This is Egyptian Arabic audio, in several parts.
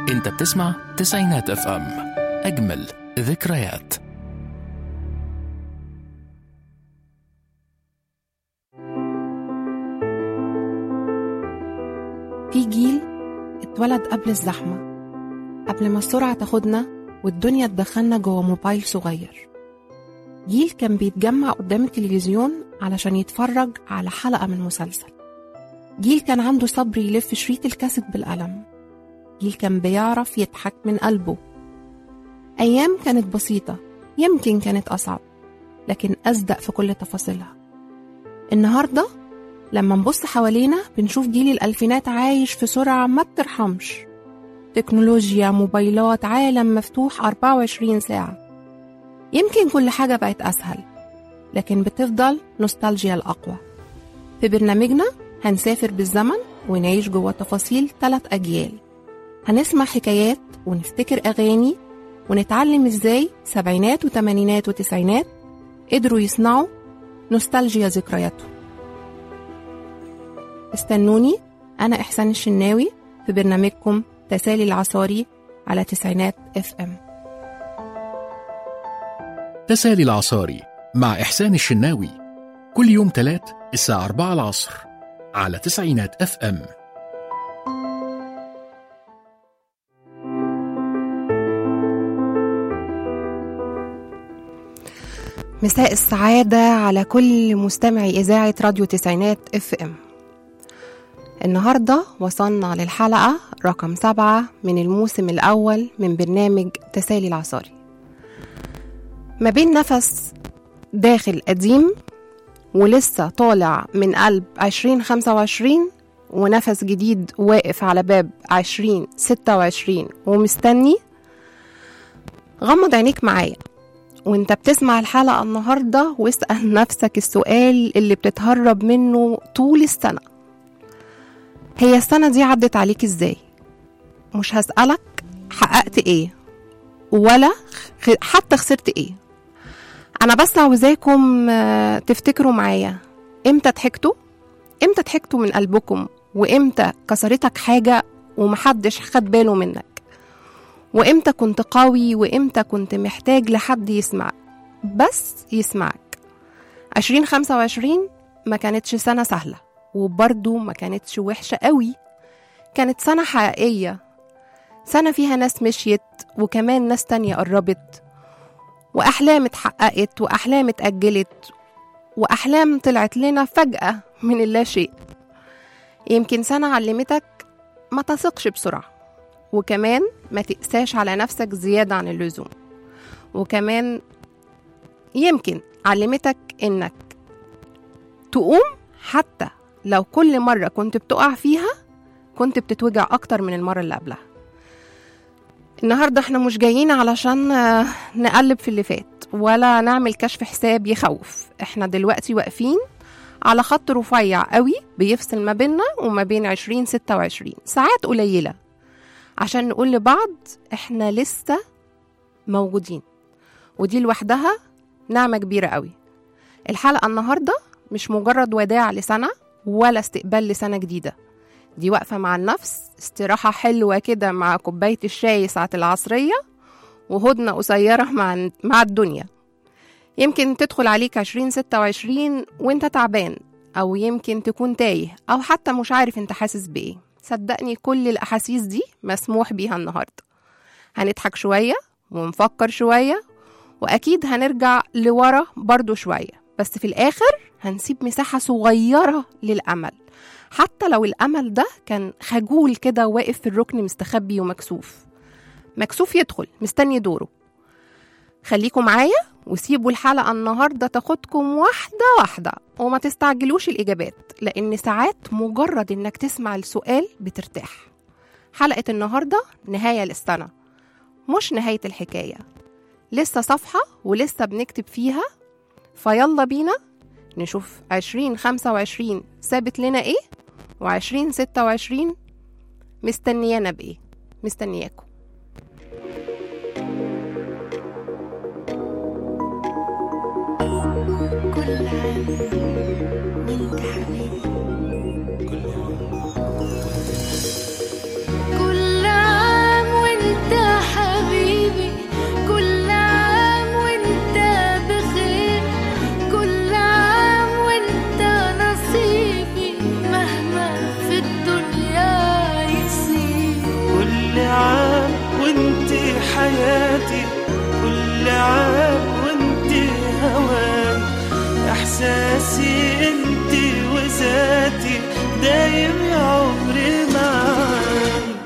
انت بتسمع تسعينات اف ام اجمل ذكريات في جيل اتولد قبل الزحمة قبل ما السرعة تاخدنا والدنيا تدخلنا جوه موبايل صغير جيل كان بيتجمع قدام التلفزيون علشان يتفرج على حلقة من مسلسل جيل كان عنده صبر يلف شريط الكاسيت بالقلم جيل كان بيعرف يضحك من قلبه أيام كانت بسيطة يمكن كانت أصعب لكن أصدق في كل تفاصيلها النهاردة لما نبص حوالينا بنشوف جيل الألفينات عايش في سرعة ما بترحمش تكنولوجيا موبايلات عالم مفتوح 24 ساعة يمكن كل حاجة بقت أسهل لكن بتفضل نوستالجيا الأقوى في برنامجنا هنسافر بالزمن ونعيش جوه تفاصيل ثلاث أجيال هنسمع حكايات ونفتكر أغاني ونتعلم إزاي سبعينات وتمانينات وتسعينات قدروا يصنعوا نوستالجيا ذكرياتهم استنوني أنا إحسان الشناوي في برنامجكم تسالي العصاري على تسعينات اف ام تسالي العصاري مع إحسان الشناوي كل يوم تلات الساعة 4 العصر على تسعينات اف ام مساء السعادة على كل مستمعي إذاعة راديو تسعينات اف ام النهاردة وصلنا للحلقة رقم سبعة من الموسم الأول من برنامج تسالي العصاري ما بين نفس داخل قديم ولسه طالع من قلب عشرين خمسة وعشرين ونفس جديد واقف على باب عشرين ستة وعشرين ومستني غمض عينيك معايا وانت بتسمع الحلقة النهاردة واسأل نفسك السؤال اللي بتتهرب منه طول السنة هي السنة دي عدت عليك ازاي مش هسألك حققت ايه ولا خ- حتى خسرت ايه انا بس عاوزاكم آه، تفتكروا معايا امتى ضحكتوا امتى ضحكتوا من قلبكم وامتى كسرتك حاجة ومحدش خد باله منك وامتى كنت قوي وامتى كنت محتاج لحد يسمع بس يسمعك عشرين خمسة وعشرين ما كانتش سنة سهلة وبرضو ما كانتش وحشة قوي كانت سنة حقيقية سنة فيها ناس مشيت وكمان ناس تانية قربت وأحلام اتحققت وأحلام اتأجلت وأحلام طلعت لنا فجأة من اللا شيء يمكن سنة علمتك ما تثقش بسرعة وكمان ما تقساش على نفسك زيادة عن اللزوم وكمان يمكن علمتك إنك تقوم حتى لو كل مرة كنت بتقع فيها كنت بتتوجع أكتر من المرة اللي قبلها النهاردة احنا مش جايين علشان آه، نقلب في اللي فات ولا نعمل كشف حساب يخوف احنا دلوقتي واقفين على خط رفيع قوي بيفصل ما بيننا وما بين عشرين ستة وعشرين ساعات قليلة عشان نقول لبعض احنا لسه موجودين ودي لوحدها نعمة كبيرة قوي الحلقة النهاردة مش مجرد وداع لسنة ولا استقبال لسنة جديدة دي واقفة مع النفس استراحة حلوة كده مع كوباية الشاي ساعة العصرية وهدنة قصيرة مع مع الدنيا يمكن تدخل عليك عشرين ستة وعشرين وانت تعبان أو يمكن تكون تايه أو حتى مش عارف انت حاسس بإيه صدقني كل الأحاسيس دي مسموح بيها النهاردة هنضحك شوية ونفكر شوية وأكيد هنرجع لورا برضو شوية بس في الآخر هنسيب مساحة صغيرة للأمل حتى لو الأمل ده كان خجول كده واقف في الركن مستخبي ومكسوف مكسوف يدخل مستني دوره خليكم معايا وسيبوا الحلقة النهاردة تاخدكم واحدة واحدة وما تستعجلوش الإجابات لأن ساعات مجرد إنك تسمع السؤال بترتاح حلقة النهاردة نهاية للسنة مش نهاية الحكاية لسه صفحة ولسه بنكتب فيها فيلا بينا نشوف عشرين خمسة وعشرين سابت لنا ايه وعشرين ستة وعشرين مستنيانا بايه مستنياكم كل عام وانت حبيبي كل عام دايم عمري معاك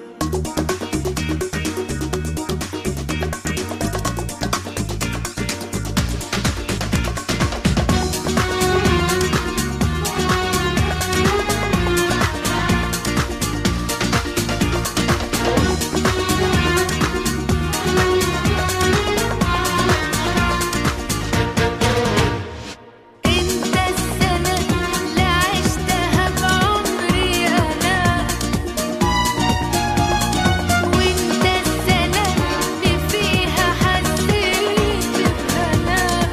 انت السنة اللي عشتها بعمري انا وانت السنة اللي فيها حسيت بهنا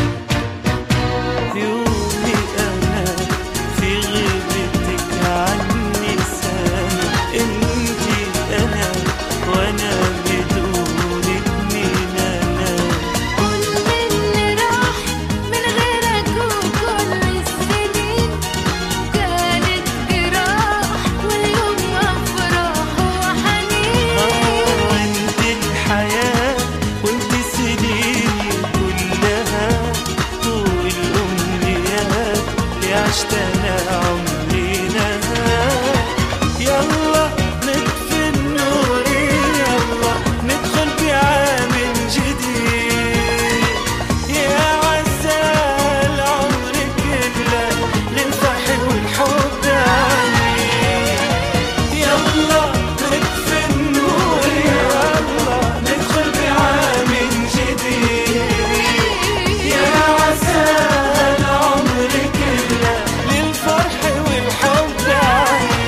يومي أنا في غيبتك عني سنة انتي أنا وأنا بدونك مين أنا كل اللي راح من غيرك وكل السنين كانت جراح واليوم افراح وحنين آه انت الحياة وانت سنيني كلها والأمنيات اللي عشت أنا عمري نهار يلا نطفي النور يلا ندخل بعام جديد يا عسى العمر كله للفرح والحب عليك يلا نطفي النور يلا ندخل بعام جديد يا عسى العمر كله للفرح والحب عليك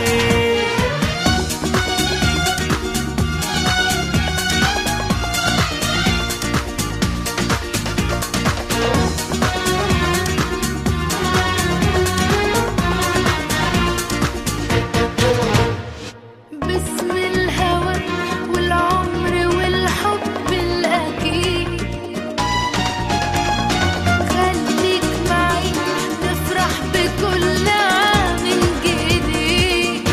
باسم الهوى والعمر والحب الأكيد خليك معي نفرح بكل عام جديد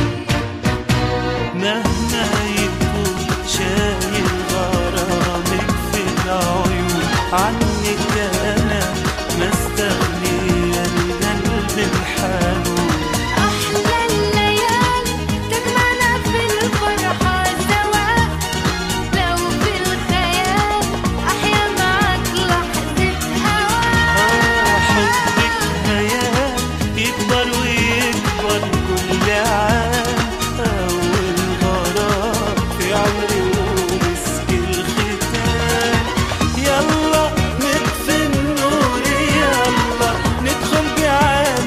مهما يكون شايل غرامك في العيون عنك انا ما استغني القلب الحنون أحلى الليالي تجمعنا في الفرحة سوا لو في الخيال أحيا معاك لحظة هوا آه حبك هيام يكبر ويكبر كل عام أول غرام في عمري ومسك الختام يلا نطفي النور يلا ندخل بعام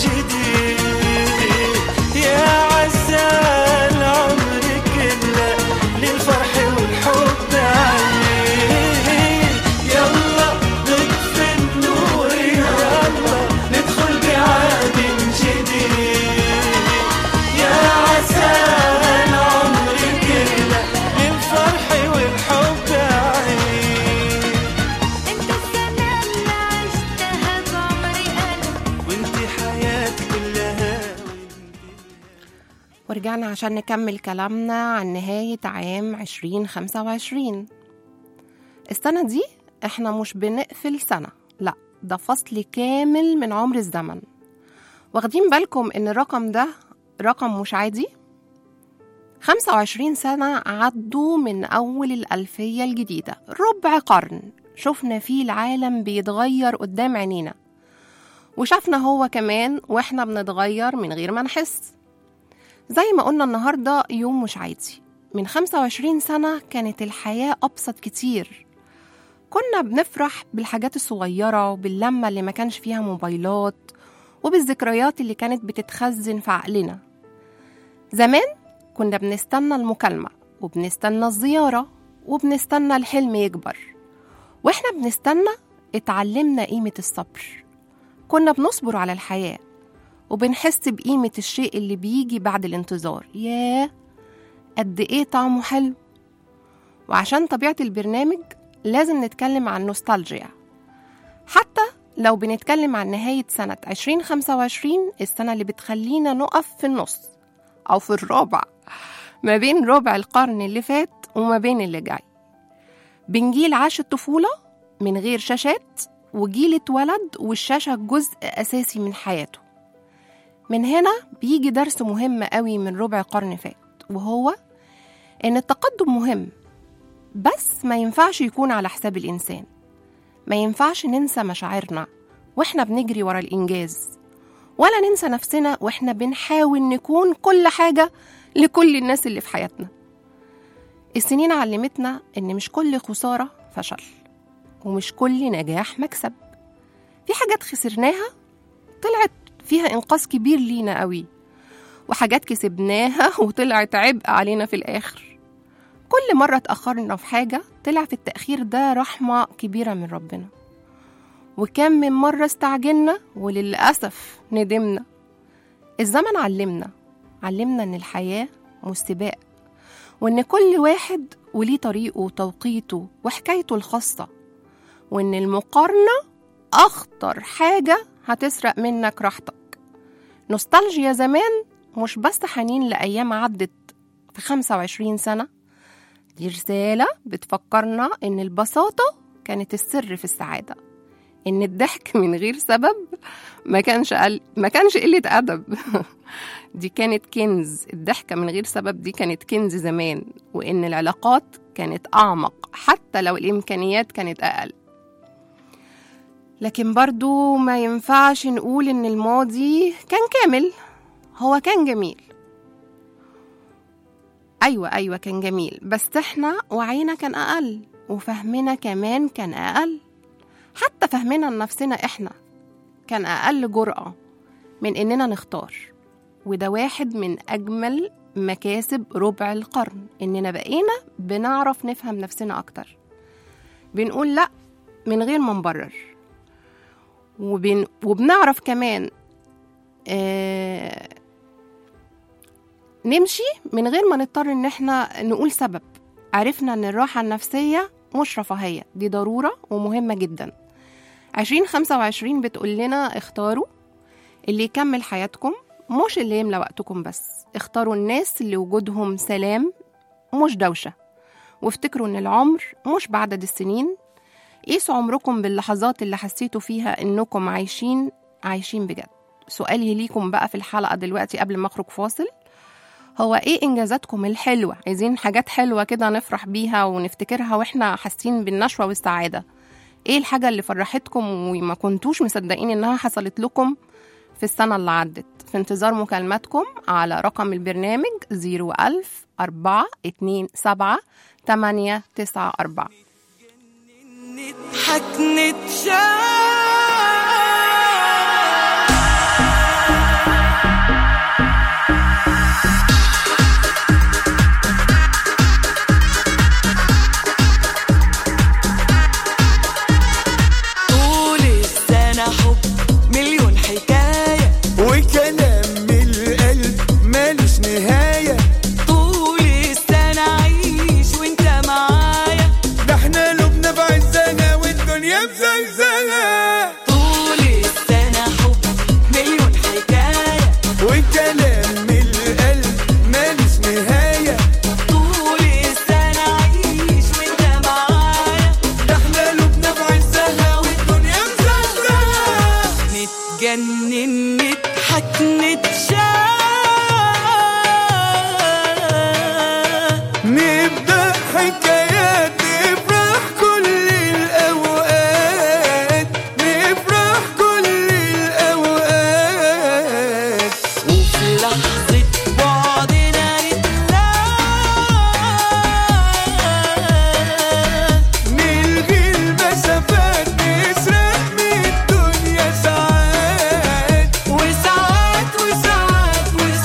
جديد يا عسى العمر كله للفرح والحب عليك يلا نطفي النور يلا ندخل بعام جديد يا عسى العمر كله للفرح والحب عليك أنت السنة اللي عشتها بعمري أنا وانت حياتي كلها ورجعنا عشان نكمل كلامنا عن نهاية عام 2025 السنة دي احنا مش بنقفل سنة لا ده فصل كامل من عمر الزمن واخدين بالكم ان الرقم ده رقم مش عادي 25 سنة عدوا من أول الألفية الجديدة ربع قرن شفنا فيه العالم بيتغير قدام عينينا وشافنا هو كمان واحنا بنتغير من غير ما نحس زي ما قلنا النهاردة يوم مش عادي من 25 سنة كانت الحياة أبسط كتير كنا بنفرح بالحاجات الصغيرة وباللمة اللي ما كانش فيها موبايلات وبالذكريات اللي كانت بتتخزن في عقلنا زمان كنا بنستنى المكالمة وبنستنى الزيارة وبنستنى الحلم يكبر واحنا بنستنى اتعلمنا قيمة الصبر كنا بنصبر على الحياة وبنحس بقيمة الشيء اللي بيجي بعد الانتظار ياه قد ايه طعمه حلو وعشان طبيعة البرنامج لازم نتكلم عن نوستالجيا حتى لو بنتكلم عن نهاية سنة 2025 السنة اللي بتخلينا نقف في النص أو في الرابع ما بين ربع القرن اللي فات وما بين اللي جاي بين جيل عاش الطفولة من غير شاشات وجيل اتولد والشاشة جزء أساسي من حياته من هنا بيجي درس مهم قوي من ربع قرن فات وهو إن التقدم مهم بس ما ينفعش يكون على حساب الإنسان ما ينفعش ننسى مشاعرنا وإحنا بنجري ورا الإنجاز ولا ننسى نفسنا وإحنا بنحاول نكون كل حاجة لكل الناس اللي في حياتنا السنين علمتنا إن مش كل خسارة فشل ومش كل نجاح مكسب في حاجات خسرناها طلعت فيها إنقاذ كبير لينا قوي وحاجات كسبناها وطلعت عبء علينا في الآخر كل مرة اتأخرنا في حاجة طلع في التأخير ده رحمة كبيرة من ربنا وكم من مرة استعجلنا وللأسف ندمنا الزمن علمنا علمنا إن الحياة مش سباق وإن كل واحد وليه طريقه وتوقيته وحكايته الخاصة وإن المقارنة أخطر حاجة هتسرق منك راحتك نوستالجيا زمان مش بس حنين لأيام عدت في 25 سنة دي رسالة بتفكرنا إن البساطة كانت السر في السعادة إن الضحك من غير سبب ما كانش قل... ما كانش قلة أدب دي كانت كنز الضحكة من غير سبب دي كانت كنز زمان وإن العلاقات كانت أعمق حتى لو الإمكانيات كانت أقل لكن برضو ما ينفعش نقول إن الماضي كان كامل هو كان جميل أيوة أيوة كان جميل بس إحنا وعينا كان أقل وفهمنا كمان كان أقل حتى فهمنا لنفسنا إحنا كان أقل جرأة من إننا نختار وده واحد من أجمل مكاسب ربع القرن إننا بقينا بنعرف نفهم نفسنا أكتر بنقول لأ من غير ما نبرر وبن... وبنعرف كمان آه... نمشي من غير ما نضطر ان احنا نقول سبب عرفنا ان الراحة النفسية مش رفاهية دي ضرورة ومهمة جدا عشرين خمسة وعشرين بتقول لنا اختاروا اللي يكمل حياتكم مش اللي يملى وقتكم بس اختاروا الناس اللي وجودهم سلام مش دوشة وافتكروا ان العمر مش بعدد السنين قيسوا عمركم باللحظات اللي حسيتوا فيها انكم عايشين عايشين بجد سؤالي ليكم بقى في الحلقة دلوقتي قبل ما اخرج فاصل هو ايه انجازاتكم الحلوة عايزين حاجات حلوة كده نفرح بيها ونفتكرها واحنا حاسين بالنشوة والسعادة ايه الحاجة اللي فرحتكم وما كنتوش مصدقين انها حصلت لكم في السنة اللي عدت في انتظار مكالماتكم على رقم البرنامج 01000 4 2 7 8 9 4 نضحك نتشاف طول السنة حب مليون حكاية وكلام من القلب مالوش نهاية طول السنة عيش وانت معايا ده احنا لبنا بعزنا والدنيا مزلزلة طول السنة حب مليون حكاية وكلام من القلب مالوش نهاية طول السنة عيش وانت معايا ده احنا لبنا بعزها والدنيا مزلزلة نتجنن نضحك نتشاف نبدأ حكايات نفرح كل الأوقات نفرح كل الأوقات وفي لحظة بعدنا نتلاقى نلغي المسافات نسرق من الدنيا ساعات وساعات وساعات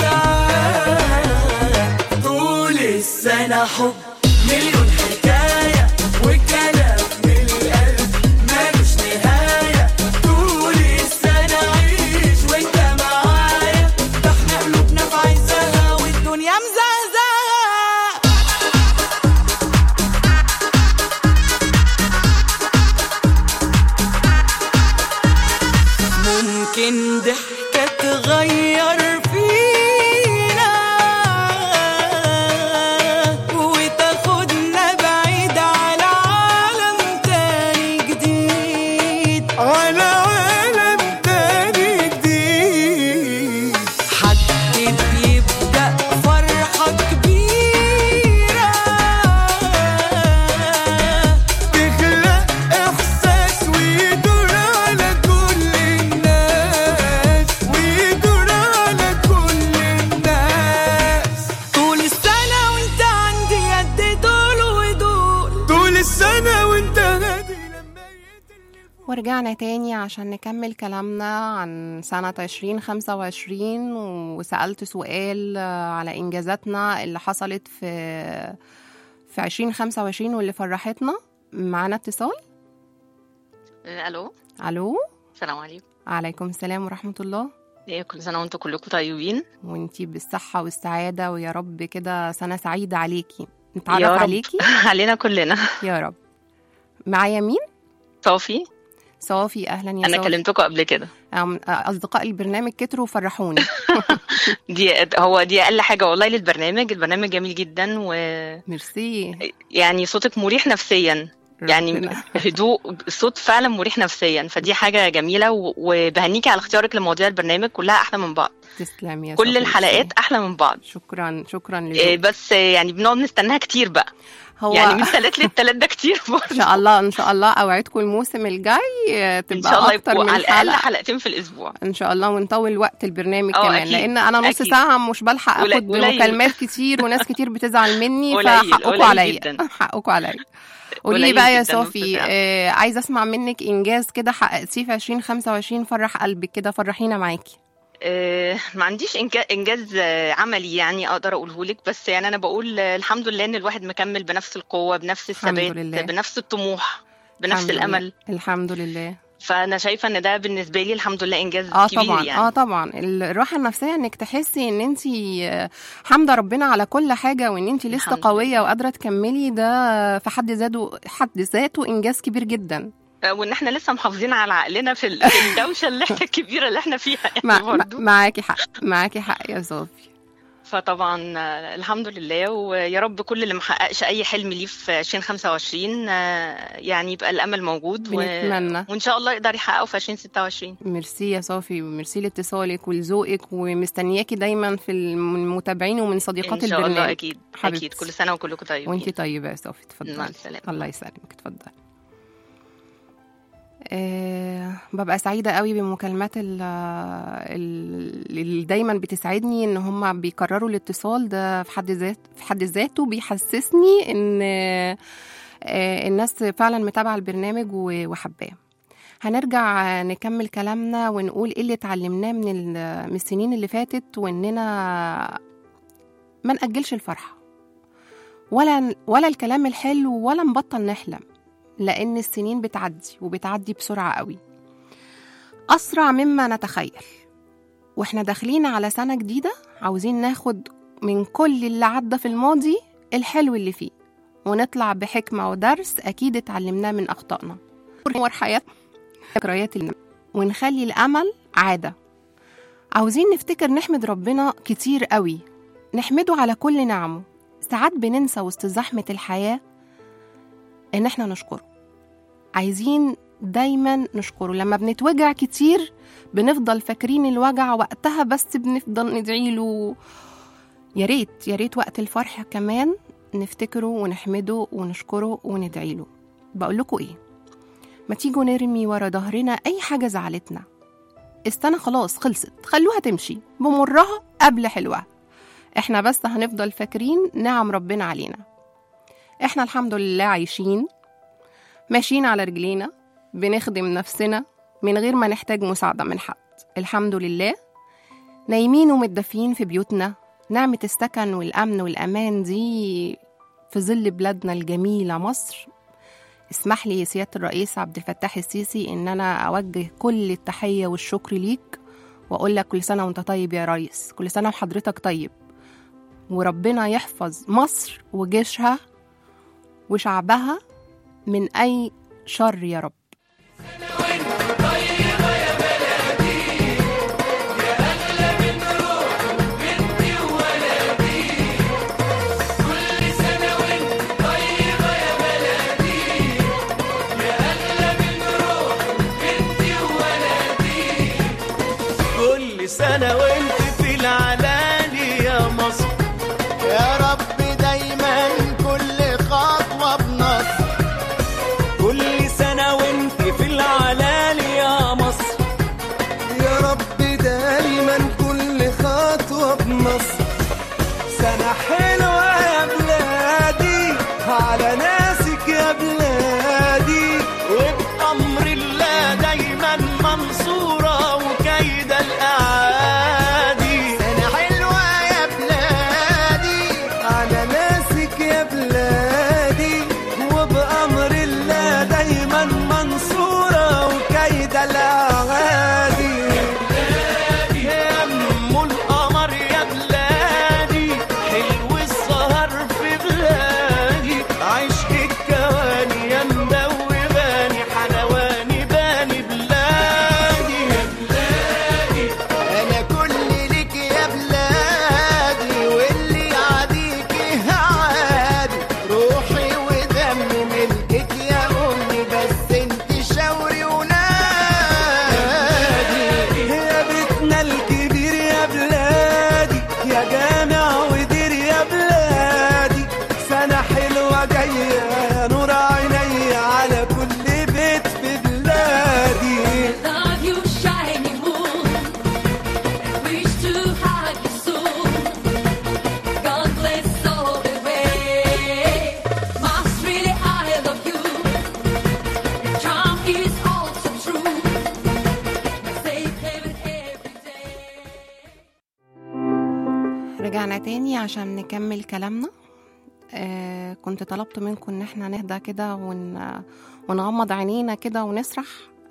وساعات طول السنة حب مليون حكاية وكلام من القلب مالوش نهاية طول السنة عيش وانت معايا ده احنا قلوبنا في عزها والدنيا مزهزهة ممكن ضحكة تغير فينا وتغير ورجعنا تاني عشان نكمل كلامنا عن سنة 2025 وسألت سؤال آه، على إنجازاتنا اللي حصلت في في 2025 واللي فرحتنا معانا اتصال الو ألو السلام عليكم عليكم السلام ورحمة الله إيه كل سنه وانتم كلكم طيبين وانتي بالصحة والسعادة ويا رب كده سنة سعيدة عليكي يا نتعرف رب. عليكي علينا كلنا يا رب معايا مين؟ صافي صافي أهلا يا انا صافي كلمتكم قبل كده أم- أصدقاء البرنامج كتروا وفرحوني دي هو دي اقل حاجه والله للبرنامج البرنامج جميل جدا ميرسي ويعني صوتك مريح نفسيا يعني ربنا- هدوء الصوت فعلا مريح نفسيا فدي حاجه جميله و- وبهنيكي على اختيارك لمواضيع البرنامج كلها احلى من بعض تسلم يا كل صافي، الحلقات ميرسي. احلى من بعض شكرا شكرا إيه لذوقك بس يعني بنقعد نستناها كتير بقى هو يعني من ثلاث للثلاث ده كتير ان برضه شاء الله ان شاء الله اوعدكم الموسم الجاي آه، ان تبقى شاء الله اكتر يبقوا من على الاقل حلقه حلقتين في الاسبوع ان شاء الله ونطول وقت البرنامج اه كمان أكيد، لان انا نص أكيد. ساعه مش بلحق قليل- اخد قليل. مكالمات كتير وناس كتير بتزعل مني قليل- فحقكم قليل عليا جدا. حقكم عليا قولي لي قليل بقى يا جدا نص صوفي ساعة. آه عايزه اسمع منك انجاز كده حققتيه في 2025 فرح قلبك كده فرحينا معاكي آه، ما عنديش إنجا- انجاز آه، عملي يعني اقدر اقوله لك بس يعني انا بقول آه، الحمد لله ان الواحد مكمل بنفس القوه بنفس الحمد الثبات لله. بنفس الطموح بنفس الحمد لله. الامل الحمد لله فانا شايفه ان ده بالنسبه لي الحمد لله انجاز اه كبير طبعا يعني اه طبعا الراحه النفسيه انك تحسي ان انت حامده ربنا على كل حاجه وان انت لسه الحمد قويه لله. وقادره تكملي ده في حد ذاته حد ذاته انجاز كبير جدا آه، وان احنا لسه محافظين على عقلنا في ال- في الدوشه اللي احنا الكبيره اللي احنا فيها يعني مع مع- برضو معاكي حق معاكي حق يا صوفي فطبعا آه، الحمد لله ويا رب كل اللي محققش اي حلم ليه في 2025 آه، يعني يبقى الامل موجود و... بنتمنى وان شاء الله يقدر يحققه في 2026 ميرسي يا صوفي وميرسي لاتصالك ولذوقك ومستنياكي دايما في المتابعين ومن صديقات ان شاء الله البرنامج اكيد حبيبتي. اكيد كل سنه وكلكم طيبين وانتي طيبه يا صوفي اتفضلي مع السلامه الله يسلمك اتفضل أه ببقى سعيدة قوي بمكالمات ال- ال- اللي دايما بتسعدني ان هم بيكرروا الاتصال ده في حد ذات في حد ذاته بيحسسني ان آه، الناس فعلا متابعة البرنامج و- وحباه هنرجع نكمل كلامنا ونقول ايه اللي اتعلمناه من ال- من السنين اللي فاتت واننا ما نأجلش الفرحة ولا ولا الكلام الحلو ولا نبطل نحلم لأن السنين بتعدي وبتعدي بسرعة قوي أسرع مما نتخيل وإحنا داخلين على سنة جديدة عاوزين ناخد من كل اللي عدى في الماضي الحلو اللي فيه ونطلع بحكمة ودرس أكيد اتعلمناه من أخطائنا نور حياتنا ذكريات اللي- ونخلي الأمل عادة عاوزين نفتكر نحمد ربنا كتير قوي نحمده على كل نعمه ساعات بننسى وسط زحمة الحياة إن إحنا نشكره عايزين دايما نشكره لما بنتوجع كتير بنفضل فاكرين الوجع وقتها بس بنفضل ندعيله يا ريت يا ريت وقت الفرح كمان نفتكره ونحمده ونشكره وندعيله بقول لكم ايه ما تيجوا نرمي ورا ظهرنا اي حاجه زعلتنا السنه خلاص خلصت خلوها تمشي بمرها قبل حلوها احنا بس هنفضل فاكرين نعم ربنا علينا احنا الحمد لله عايشين ماشيين على رجلينا بنخدم نفسنا من غير ما نحتاج مساعدة من حد الحمد لله نايمين ومتدفيين في بيوتنا نعمة السكن والأمن والأمان دي في ظل بلادنا الجميلة مصر اسمح لي يا سيادة الرئيس عبد الفتاح السيسي إن أنا أوجه كل التحية والشكر ليك وأقول لك كل سنة وأنت طيب يا ريس كل سنة وحضرتك طيب وربنا يحفظ مصر وجيشها وشعبها من أي شر يا رب كل سنة وانت في العلالي يا مصر يا رب دايما كل خطوة بنصر كل سنة وانت في العلالي يا مصر يا رب دايما كل خطوة بنصر سنة حلوة يا بلادي على ناسك يا بلادي وبأمر الله رجعنا تاني عشان نكمل كلامنا آه كنت طلبت منكم ان احنا نهدى كده ون... ونغمض عينينا كده ونسرح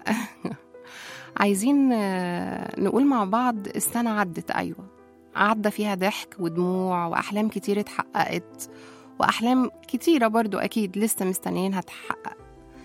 عايزين آه نقول مع بعض السنة عدت أيوة عدى فيها ضحك ودموع وأحلام كتير اتحققت وأحلام كتيرة برضو أكيد لسه مستنيين هتحقق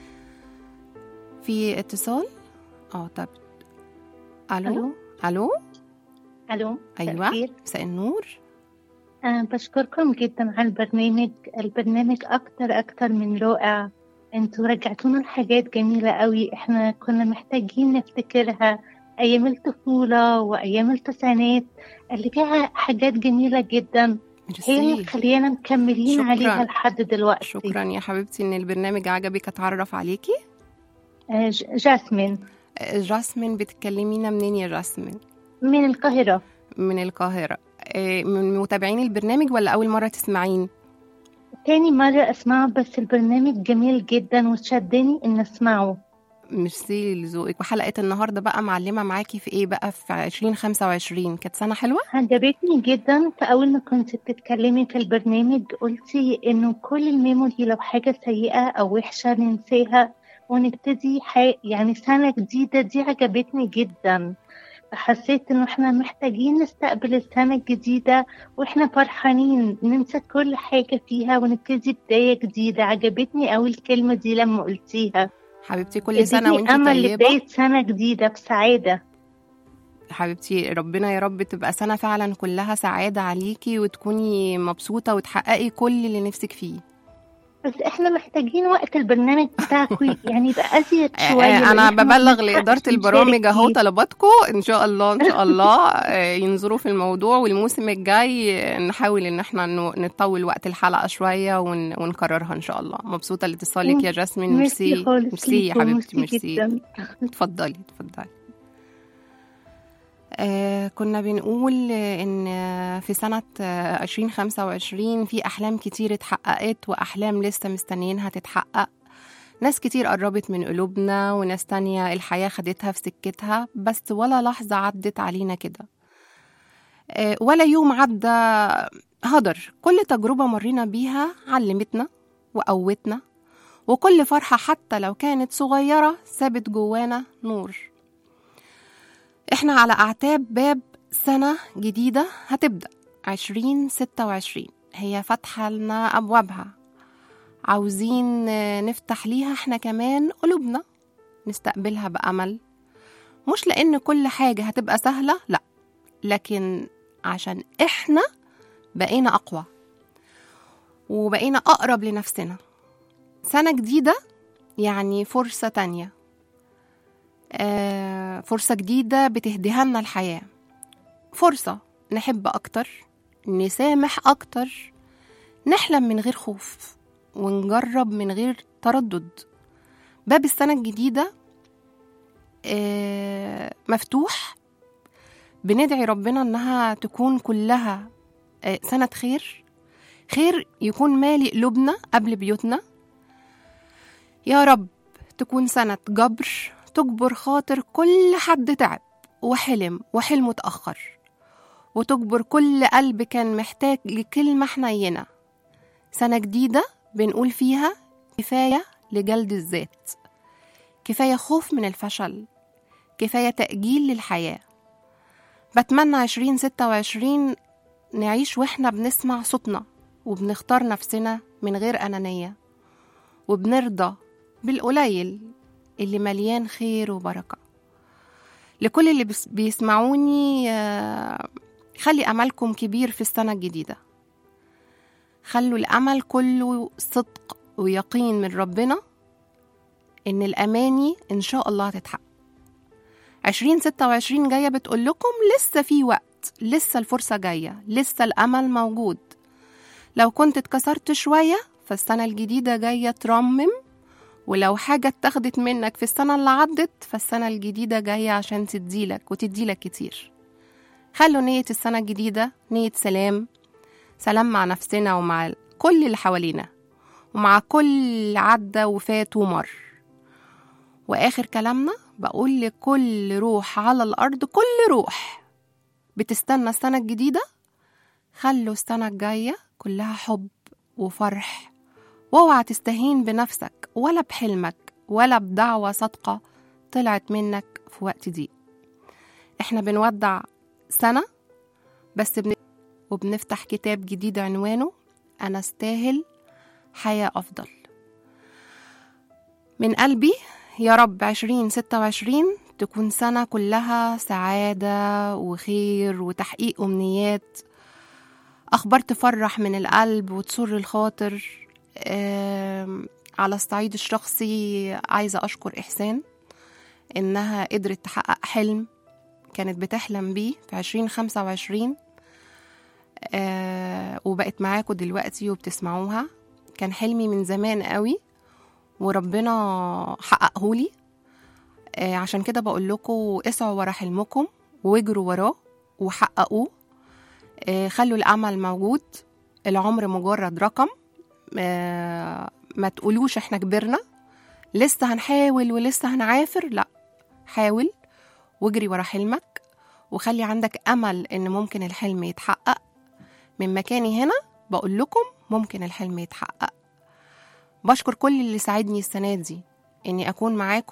في اتصال اه طب ألو ألو. ألو الو مساء أيوة الخير. مساء النور أه بشكركم جدا على البرنامج البرنامج أكتر أكتر من رائع انتوا رجعتونا لحاجات جميلة قوي احنا كنا محتاجين نفتكرها أيام الطفولة وأيام التسعينات اللي فيها حاجات جميلة جدا هي اللي ميرسي مخلينا مكملين شكراً. عليها لحد دلوقتي شكرا يا حبيبتي ان البرنامج عجبك اتعرف عليكي أه ج- جاسمين آه، جاسمين بتكلمينا منين يا جاسمين من القاهرة من القاهرة آه، من متابعين البرنامج ولا أول مرة تسمعين؟ تاني مرة أسمعه بس البرنامج جميل جدا وشدني إن أسمعه ميرسي لذوقك وحلقة النهاردة بقى معلمة معاكي في إيه بقى في 2025 كانت سنة حلوة؟ عجبتني جدا فأول ما كنت بتتكلمي في البرنامج قلتي إنه كل الميموري لو حاجة سيئة أو وحشة ننساها ونبتدي حي... يعني سنة جديدة دي عجبتني جدا فحسيت إنه إحنا محتاجين نستقبل السنة الجديدة وإحنا فرحانين ننسى كل حاجة فيها ونبتدي بداية جديدة عجبتني أوي الكلمة دي لما قلتيها حبيبتي كل سنة اديتني وانتي أمل طيبة لبداية سنة جديدة بسعادة حبيبتي ربنا يا رب تبقى سنة فعلا كلها سعادة عليكي وتكوني مبسوطة وتحققي كل اللي نفسك فيه بس احنا محتاجين وقت البرنامج بتاعكم يعني يبقى ازيد آه، شويه آه، لأن انا إحنا ببلغ بنلحقش لاداره نشارك البرامج اهو فيه. طلباتكم ان شاء الله ان شاء الله آه، ينظروا في الموضوع والموسم الجاي آه، نحاول ان احنا نو- نطول وقت الحلقه شويه ون- ونكررها ان شاء الله مبسوطه لاتصالك يا جاسمين ميرسي ميرسي خالص ميرسي يا ليكم، حبيبتي ميرسي جدا اتفضلي اتفضلي آه كنا بنقول آه، إن آه، في سنة آه، 2025 في أحلام كتير اتحققت وأحلام لسه مستنيينها تتحقق ناس كتير قربت من قلوبنا وناس تانية الحياة خدتها في سكتها بس ولا لحظة عدت علينا كده آه، ولا يوم عدى هدر كل تجربة مرينا بيها علمتنا وقوتنا وكل فرحة حتى لو كانت صغيرة سابت جوانا نور احنا على أعتاب باب سنة جديدة هتبدأ عشرين ستة وعشرين هي فاتحة لنا أبوابها عاوزين آه، نفتح ليها احنا كمان قلوبنا نستقبلها بأمل مش لأن كل حاجة هتبقى سهلة لأ لكن عشان احنا بقينا أقوى وبقينا أقرب لنفسنا سنة جديدة يعني فرصة تانية آه، فرصة جديدة بتهديها لنا الحياة فرصة نحب أكتر نسامح أكتر نحلم من غير خوف ونجرب من غير تردد باب السنة الجديدة آه، مفتوح بندعي ربنا إنها تكون كلها آه، سنة خير خير يكون مالي قلوبنا قبل بيوتنا يا رب تكون سنة جبر تجبر خاطر كل حد تعب وحلم وحلمه اتأخر وتجبر كل قلب كان محتاج لكلمة حنينة سنة جديدة بنقول فيها كفاية لجلد الذات كفاية خوف من الفشل كفاية تأجيل للحياة بتمنى عشرين ستة وعشرين نعيش وإحنا بنسمع صوتنا وبنختار نفسنا من غير أنانية وبنرضى بالقليل اللي مليان خير وبركة لكل اللي بس- بيسمعوني آه، خلي أملكم كبير في السنة الجديدة خلوا الأمل كله صدق ويقين من ربنا إن الأماني إن شاء الله هتتحقق عشرين ستة وعشرين جاية بتقول لكم لسه في وقت لسه الفرصة جاية لسه الأمل موجود لو كنت اتكسرت شوية فالسنة الجديدة جاية ترمم ولو حاجة اتاخدت منك في السنة اللي عدت فالسنة الجديدة جاية عشان تديلك وتديلك كتير خلوا نية السنة الجديدة نية سلام سلام مع نفسنا ومع كل اللي حوالينا ومع كل عدى وفات ومر وآخر كلامنا بقول لكل روح على الأرض كل روح بتستنى السنة الجديدة خلوا السنة الجاية كلها حب وفرح واوعى تستهين بنفسك ولا بحلمك ولا بدعوة صادقة طلعت منك في وقت ضيق احنا بنودع سنة بس بن... وبنفتح كتاب جديد عنوانه أنا استاهل حياة أفضل من قلبي يا رب عشرين ستة وعشرين تكون سنة كلها سعادة وخير وتحقيق أمنيات أخبار تفرح من القلب وتسر الخاطر آم، على الصعيد الشخصي عايزة أشكر إحسان إنها قدرت تحقق حلم كانت بتحلم بيه في عشرين خمسة وعشرين وبقت معاكم دلوقتي وبتسمعوها كان حلمي من زمان قوي وربنا حققهولي آه، عشان كده بقول لكم اسعوا ورا حلمكم واجروا وراه وحققوه آه، خلوا الامل موجود العمر مجرد رقم آه، ما تقولوش احنا كبرنا لسه هنحاول ولسه هنعافر لا حاول واجري ورا حلمك وخلي عندك امل ان ممكن الحلم يتحقق من مكاني هنا بقول لكم ممكن الحلم يتحقق بشكر كل اللي ساعدني السنة دي إني أكون معاكم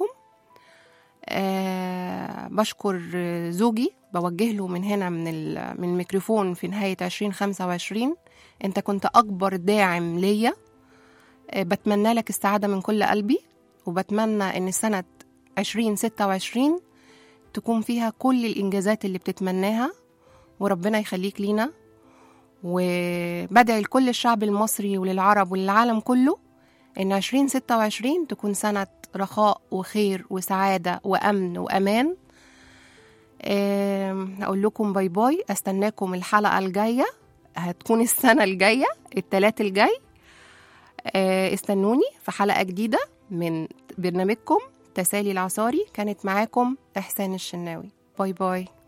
أه بشكر زوجي بوجه له من هنا من, ال- من الميكروفون في نهاية 2025 أنت كنت أكبر داعم ليا أه بتمنى لك السعادة من كل قلبي وبتمنى إن سنة 2026 تكون فيها كل الإنجازات اللي بتتمناها وربنا يخليك لينا وبدعي لكل الشعب المصري وللعرب وللعالم كله إن 2026 تكون سنة رخاء وخير وسعادة وأمن وأمان آم، أقول لكم باي باي أستناكم الحلقة الجاية هتكون السنة الجاية التلات الجاي آه، استنوني في حلقة جديدة من برنامجكم تسالي العصاري كانت معاكم إحسان الشناوي باي باي